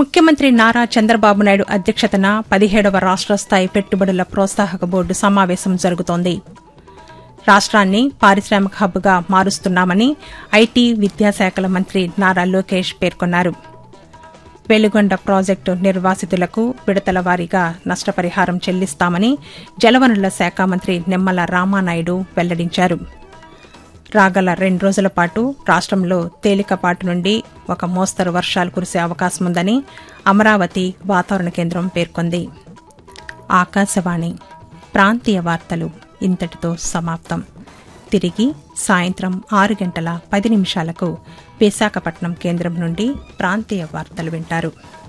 ముఖ్యమంత్రి నారా చంద్రబాబు నాయుడు అధ్యక్షతన పదిహేడవ రాష్ట్ర స్థాయి పెట్టుబడుల ప్రోత్సాహక బోర్డు సమావేశం జరుగుతోంది రాష్ట్రాన్ని పారిశ్రామిక హబ్గా మారుస్తున్నామని ఐటీ విద్యాశాఖల మంత్రి నారా లోకేష్ పేర్కొన్నారు వెలుగొండ ప్రాజెక్టు నిర్వాసితులకు విడతల వారీగా నష్టపరిహారం చెల్లిస్తామని జలవనరుల శాఖ మంత్రి నిమ్మల రామానాయుడు వెల్లడించారు రాగల రెండు రోజుల పాటు రాష్ట్రంలో తేలికపాటి నుండి ఒక మోస్తరు వర్షాలు కురిసే అవకాశముందని అమరావతి వాతావరణ కేంద్రం పేర్కొంది ఆకాశవాణి ప్రాంతీయ వార్తలు ఇంతటితో సమాప్తం తిరిగి సాయంత్రం ఆరు గంటల పది నిమిషాలకు విశాఖపట్నం కేంద్రం నుండి ప్రాంతీయ వార్తలు వింటారు